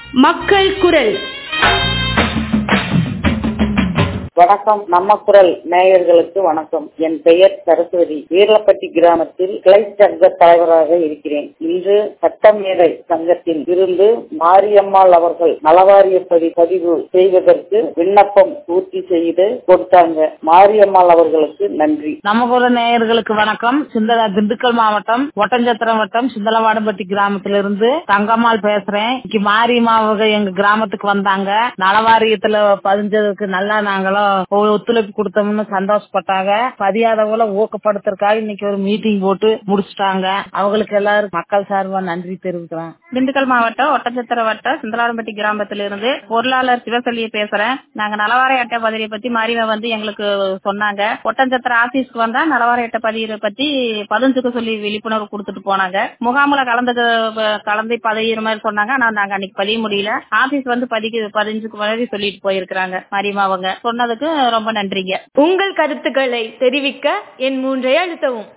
மக்கள் குரல் வணக்கம் நம்ம குரல் நேயர்களுக்கு வணக்கம் என் பெயர் சரஸ்வதி வீரலப்பட்டி கிராமத்தில் கிளை சங்க தலைவராக இருக்கிறேன் இன்று சட்டமேதை சங்கத்தில் இருந்து மாரியம்மாள் அவர்கள் நலவாரிய பதி பதிவு செய்வதற்கு விண்ணப்பம் பூர்த்தி செய்து கொடுத்தாங்க மாரியம்மாள் அவர்களுக்கு நன்றி நம்ம குரல் நேயர்களுக்கு வணக்கம் சிந்தலா திண்டுக்கல் மாவட்டம் ஒட்டஞ்சத்திரம் வட்டம் சிந்தலவாடம்பட்டி கிராமத்திலிருந்து தங்கம்மாள் பேசுறேன் இன்னைக்கு மாரியம்மா அவங்க எங்க கிராமத்துக்கு வந்தாங்க நலவாரியத்துல பதிஞ்சதுக்கு நல்லா நாங்களும் ஒரு ஒத்துழைப்பு கொடுத்தோம்னு சந்தோஷப்பட்டாங்க பதியாதவங்கள ஊக்கப்படுத்துறதுக்காக இன்னைக்கு ஒரு மீட்டிங் போட்டு முடிச்சிட்டாங்க அவங்களுக்கு எல்லாரும் மக்கள் சார்பா நன்றி தெரிவிக்கிறேன் திண்டுக்கல் மாவட்டம் ஒட்டச்சத்திர வட்டம் சிந்தலாடம்பட்டி கிராமத்திலிருந்து பொருளாளர் சிவசெல்லிய பேசுறேன் நாங்க நலவார அட்டை பதிவை பத்தி மாரிவ வந்து எங்களுக்கு சொன்னாங்க ஒட்டஞ்சத்திர ஆபீஸ்க்கு வந்தா நலவார அட்டை பதிவை பத்தி பதிஞ்சுக்க சொல்லி விழிப்புணர்வு கொடுத்துட்டு போனாங்க முகாமுல கலந்து கலந்து பதிகிற மாதிரி சொன்னாங்க ஆனா நாங்க அன்னைக்கு பதிய முடியல ஆபீஸ் வந்து பதிக்கு பதிஞ்சுக்கு மாதிரி சொல்லிட்டு போயிருக்கிறாங்க மாரியம்மா அவங்க சொன்னதுக்கு ரொம்ப நன்றிங்க உங்கள் கருத்துக்களை தெரிவிக்க என் மூன்றை அழுத்தவும்